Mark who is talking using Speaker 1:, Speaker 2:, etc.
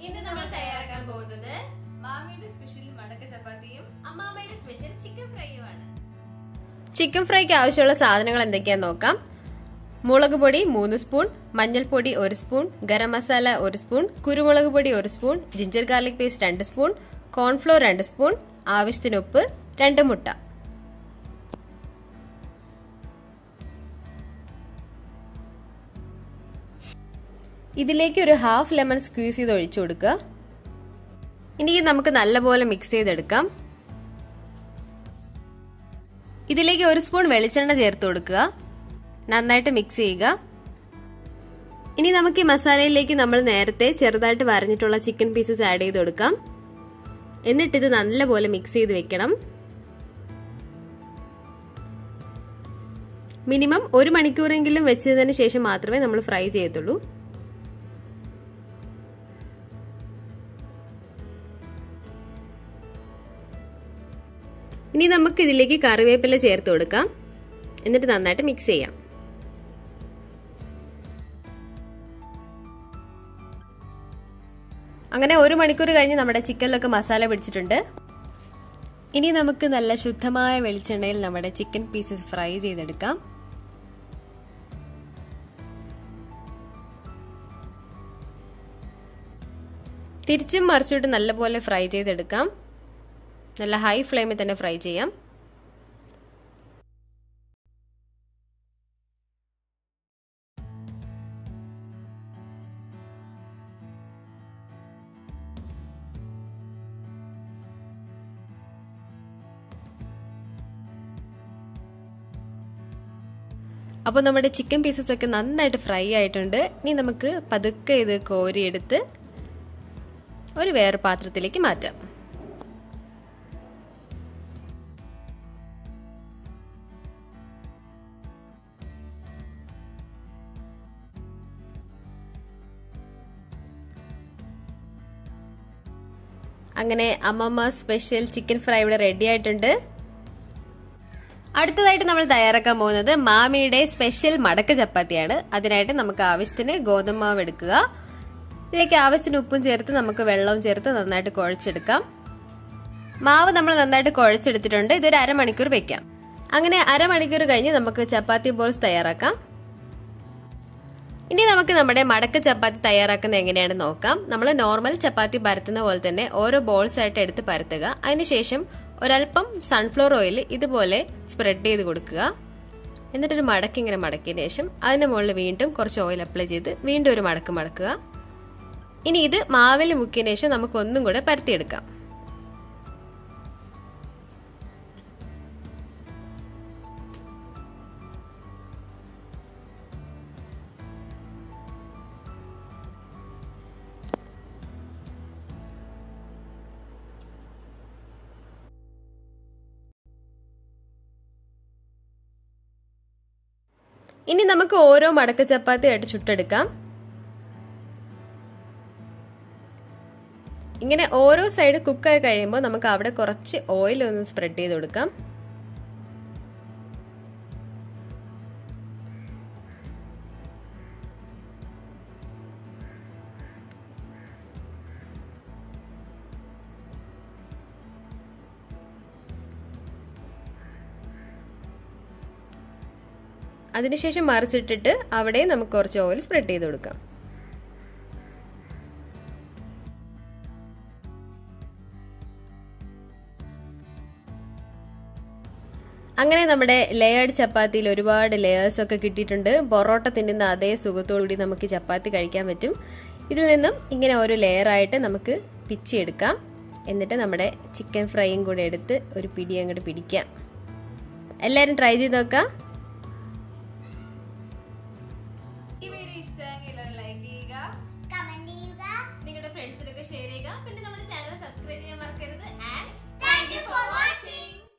Speaker 1: ഇന്ന് നമ്മൾ തയ്യാറാക്കാൻ പോകുന്നത്
Speaker 2: മാമിയുടെ സ്പെഷ്യൽ മടക്ക ചപ്പാത്തിയും
Speaker 1: അമ്മാമ്മയുടെ സ്പെഷ്യൽ ചിക്കൻ ഫ്രൈയുമാണ്
Speaker 3: ചിക്കൻ ഫ്രൈക്ക് ആവശ്യമുള്ള സാധനങ്ങൾ എന്തൊക്കെയാന്ന് നോക്കാം മുളക് പൊടി മൂന്ന് സ്പൂൺ മഞ്ഞൾപ്പൊടി ഒരു സ്പൂൺ ഗരം മസാല ഒരു സ്പൂൺ കുരുമുളക് പൊടി ഒരു സ്പൂൺ ജിഞ്ചർ ഗാർലിക് പേസ്റ്റ് രണ്ട് സ്പൂൺ കോൺഫ്ലോർ രണ്ട് സ്പൂൺ ആവശ്യത്തിന് ഉപ്പ് രണ്ട് മുട്ട ഇതിലേക്ക് ഒരു ഹാഫ് ലെമൺ സ്ക്വീസ് ചെയ്ത് ഒഴിച്ചു കൊടുക്കുക ഇനി ഇത് നമുക്ക് നല്ലപോലെ മിക്സ് ചെയ്തെടുക്കാം ഇതിലേക്ക് ഒരു സ്പൂൺ വെളിച്ചെണ്ണ ചേർത്ത് കൊടുക്കുക നന്നായിട്ട് മിക്സ് ചെയ്യുക ഇനി നമുക്ക് ഈ മസാലയിലേക്ക് നമ്മൾ നേരത്തെ ചെറുതായിട്ട് വരഞ്ഞിട്ടുള്ള ചിക്കൻ പീസസ് ആഡ് ചെയ്ത് കൊടുക്കാം എന്നിട്ട് ഇത് നല്ലപോലെ മിക്സ് ചെയ്ത് വെക്കണം മിനിമം ഒരു മണിക്കൂറെങ്കിലും വെച്ചതിന് ശേഷം മാത്രമേ നമ്മൾ ഫ്രൈ ചെയ്യത്തുള്ളൂ ഇനി നമുക്ക് ഇതിലേക്ക് കറിവേപ്പില ചേർത്ത് കൊടുക്കാം എന്നിട്ട് നന്നായിട്ട് മിക്സ് ചെയ്യാം അങ്ങനെ ഒരു മണിക്കൂർ കഴിഞ്ഞ് നമ്മുടെ ചിക്കനിലൊക്കെ മസാല പിടിച്ചിട്ടുണ്ട് ഇനി നമുക്ക് നല്ല ശുദ്ധമായ വെളിച്ചെണ്ണയിൽ നമ്മുടെ ചിക്കൻ പീസസ് ഫ്രൈ ചെയ്തെടുക്കാം തിരിച്ചും മറിച്ചിട്ട് നല്ലപോലെ ഫ്രൈ ചെയ്തെടുക്കാം നല്ല ഹൈ ഫ്ലെയിമിൽ തന്നെ ഫ്രൈ ചെയ്യാം അപ്പോൾ നമ്മുടെ ചിക്കൻ പീസസ് ഒക്കെ നന്നായിട്ട് ഫ്രൈ ആയിട്ടുണ്ട് ഇനി നമുക്ക് പതുക്കെ ഇത് കോരിയെടുത്ത് ഒരു വേറെ പാത്രത്തിലേക്ക് മാറ്റാം അങ്ങനെ അമ്മമ്മ സ്പെഷ്യൽ ചിക്കൻ ഫ്രൈ ഇവിടെ റെഡി ആയിട്ടുണ്ട് അടുത്തതായിട്ട് നമ്മൾ തയ്യാറാക്കാൻ പോകുന്നത് മാമിയുടെ സ്പെഷ്യൽ മടക്ക ചപ്പാത്തിയാണ് അതിനായിട്ട് നമുക്ക് ആവശ്യത്തിന് ഗോതമ്പ് മാവ് എടുക്കുക ഇതിലേക്ക് ആവശ്യത്തിന് ഉപ്പും ചേർത്ത് നമുക്ക് വെള്ളവും ചേർത്ത് നന്നായിട്ട് കുഴച്ചെടുക്കാം മാവ് നമ്മൾ നന്നായിട്ട് കുഴച്ചെടുത്തിട്ടുണ്ട് ഇതൊരു അരമണിക്കൂർ വെക്കാം അങ്ങനെ അരമണിക്കൂർ കഴിഞ്ഞ് നമുക്ക് ചപ്പാത്തി ബോൾസ് തയ്യാറാക്കാം ഇനി നമുക്ക് നമ്മുടെ മടക്ക ചപ്പാത്തി തയ്യാറാക്കുന്നത് എങ്ങനെയാണെന്ന് നോക്കാം നമ്മൾ നോർമൽ ചപ്പാത്തി പരത്തുന്ന പോലെ തന്നെ ഓരോ ബോൾസ് ആയിട്ട് എടുത്ത് പരത്തുക അതിനുശേഷം ഒരല്പം സൺഫ്ലവർ ഓയിൽ ഇതുപോലെ സ്പ്രെഡ് ചെയ്ത് കൊടുക്കുക എന്നിട്ടൊരു മടക്ക് ഇങ്ങനെ മടക്കിയതിന് ശേഷം അതിന് മുകളിൽ വീണ്ടും കുറച്ച് ഓയിൽ അപ്ലൈ ചെയ്ത് വീണ്ടും ഒരു മടക്ക് മടക്കുക ഇനി ഇത് മാവിൽ മുക്കിയതിന് ശേഷം നമുക്ക് ഒന്നും കൂടെ പരത്തിയെടുക്കാം ഇനി നമുക്ക് ഓരോ മടക്ക ചപ്പാത്തി ആയിട്ട് ചുട്ടെടുക്കാം ഇങ്ങനെ ഓരോ സൈഡ് കുക്കായി കഴിയുമ്പോൾ നമുക്ക് അവിടെ കുറച്ച് ഓയിൽ ഒന്ന് സ്പ്രെഡ് ചെയ്ത് കൊടുക്കാം അതിനുശേഷം മറിച്ചിട്ടിട്ട് അവിടെ നമുക്ക് കുറച്ച് ഓയിൽ സ്പ്രെഡ് ചെയ്ത് കൊടുക്കാം അങ്ങനെ നമ്മുടെ ലെയേർഡ് ചപ്പാത്തിയിൽ ഒരുപാട് ലെയേഴ്സ് ഒക്കെ കിട്ടിയിട്ടുണ്ട് പൊറോട്ട തിന്നുന്ന അതേ സുഖത്തോടുകൂടി നമുക്ക് ചപ്പാത്തി കഴിക്കാൻ പറ്റും ഇതിൽ നിന്നും ഇങ്ങനെ ഓരോ ലെയറായിട്ട് നമുക്ക് പിച്ചിയെടുക്കാം എന്നിട്ട് നമ്മുടെ ചിക്കൻ ഫ്രൈയും കൂടെ എടുത്ത് ഒരു പിടി അങ്ങോട്ട് പിടിക്കാം എല്ലാവരും ട്രൈ ചെയ്ത് നോക്കാം
Speaker 2: ഈ വീഡിയോ ഇഷ്ടമെങ്കിൽ ലൈക്ക് ചെയ്യുക
Speaker 1: കമന്റ് ചെയ്യുക
Speaker 3: നിങ്ങളുടെ ഫ്രണ്ട്സിനൊക്കെ ഷെയർ ചെയ്യുക പിന്നെ നമ്മുടെ ചാനൽ സബ്സ്ക്രൈബ് ചെയ്യാൻ മറക്കരുത് and
Speaker 1: thank you for watching